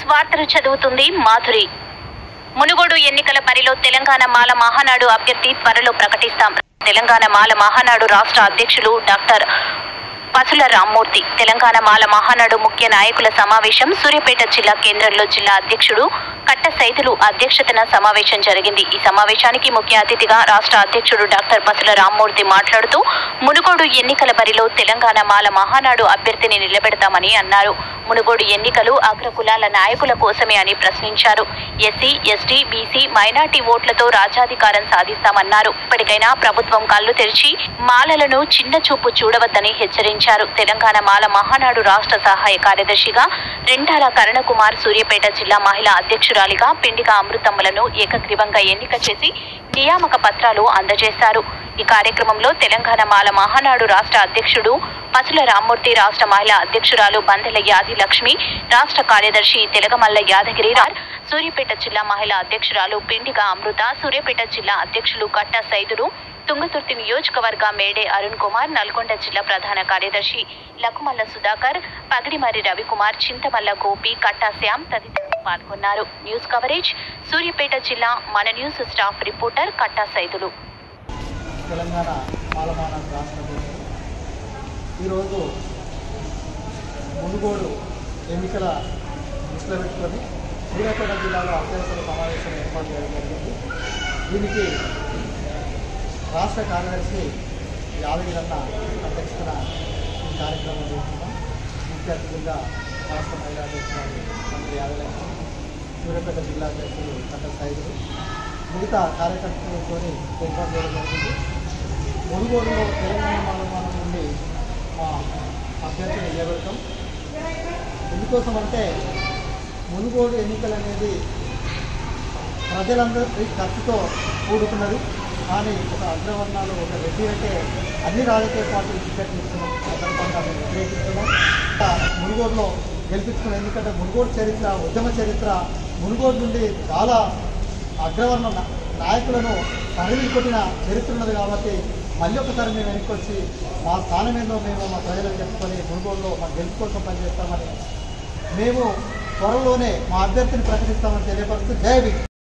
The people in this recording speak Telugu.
వార్తలు చదువుతుంది మాధురి మునుగోడు ఎన్నికల బరిలో తెలంగాణ మాల మహానాడు అభ్యర్థి త్వరలో ప్రకటిస్తాం తెలంగాణ మాల మహానాడు రాష్ట్ర అధ్యక్షులు డాక్టర్ పసుల రామ్మూర్తి తెలంగాణ మాల మహానాడు ముఖ్య నాయకుల సమావేశం సూర్యాపేట జిల్లా కేంద్రంలో జిల్లా అధ్యక్షుడు కట్ట సైదులు అధ్యక్షతన సమావేశం జరిగింది ఈ సమావేశానికి ముఖ్య అతిథిగా రాష్ట్ర అధ్యక్షుడు డాక్టర్ పసుల రామ్మూర్తి మాట్లాడుతూ మునుగోడు ఎన్నికల బరిలో తెలంగాణ మాల మహానాడు అభ్యర్థిని నిలబెడతామని అన్నారు మునుగోడు ఎన్నికలు అగ్ర కులాల నాయకుల కోసమే అని ప్రశ్నించారు ఎస్సీ ఎస్టీ బీసీ మైనార్టీ ఓట్లతో రాజ్యాధికారం సాధిస్తామన్నారు ఇప్పటికైనా ప్రభుత్వం కళ్ళు తెరిచి మాలలను చిన్న చూపు చూడవద్దని హెచ్చరించారు తెలంగాణ మాల మహానాడు రాష్ట్ర సహాయ కార్యదర్శిగా రెండాల కరుణకుమార్ సూర్యాపేట జిల్లా మహిళా అధ్యక్షురాలిగా పిండిగా అమృతమ్మలను ఏకగ్రీవంగా ఎన్నిక చేసి నియామక పత్రాలు అందజేశారు ఈ కార్యక్రమంలో తెలంగాణ మాల మహానాడు రాష్ట్ర అధ్యక్షుడు పసుల రామ్మూర్తి రాష్ట్ర మహిళా అధ్యక్షురాలు బందెల యాది లక్ష్మి రాష్ట్ర కార్యదర్శి తెలగమల్ల యాదగిరి రార్ సూర్యాపేట జిల్లా మహిళా అధ్యక్షురాలు పిండిగా అమృత సూర్యాపేట జిల్లా అధ్యక్షులు కట్ట సైదులు తుంగతుర్తి నియోజకవర్గ మేడే అరుణ్ కుమార్ నల్గొండ జిల్లా ప్రధాన కార్యదర్శి లకుమల్ల సుధాకర్ పగిడిమర్రి రవికుమార్ చింతమల్ల గోపి కట్టా శ్యామ్ తదితరులు పాల్గొన్నారు న్యూస్ కవరేజ్ సూర్యాపేట జిల్లా మన news staff reporter Katta Saidulu Telangana మాలమాన రాష్ట్ర అధ్యక్షుడు ఈరోజు మునుగోడు ఎన్నికల దృష్టిలో పెట్టుకొని సూర్యాపేట జిల్లాలో అత్యవసర సమావేశం ఏర్పాటు చేయడం జరిగింది దీనికి రాష్ట్ర కార్యదర్శి యాదగిరన్న అధ్యక్షతన ఈ కార్యక్రమం చేస్తున్నాం ముఖ్య అతిథులుగా రాష్ట్ర మహిళా అధ్యక్షురాలు మంత్రి యాదలక్ష్మి సూర్యాపేట జిల్లా అధ్యక్షులు కట్ట సైదులు మిగతా కార్యకర్తలతో ఏర్పాటు చేయడం జరిగింది మునుగోడులో తెలంగాణ మాలమానం నుండి మా అభ్యర్థిని నిలబెడతాం ఎందుకోసం అంటే మునుగోడు ఎన్నికలు అనేది ప్రజలందరి ఖర్చుతో కూడుకున్నది కానీ ఒక అగ్రవర్ణాలు ఒక రెడ్డి అంటే అన్ని రాజకీయ పార్టీలు టికెట్ ఇస్తున్నాం సందర్భంగా మేము వ్యతిరేకిస్తున్నాం ఇంకా మునుగోడులో గెలిపించుకున్నాం ఎందుకంటే మునుగోడు చరిత్ర ఉద్యమ చరిత్ర మునుగోడు నుండి చాలా అగ్రవర్ణ నా- నాయకులను తరిమి కొట్టిన చరిత్ర ఉన్నది కాబట్టి మళ్ళీ ఒకసారి మేము వెనక్కి వచ్చి మా స్థానం ఏందో మేము మా ప్రజలకు చెప్పుకొని మునుగోడులో మా గెలుపు కోసం పనిచేస్తామని మేము త్వరలోనే మా అభ్యర్థిని ప్రకటిస్తామని తెలియపరుస్తూ జై భీమ్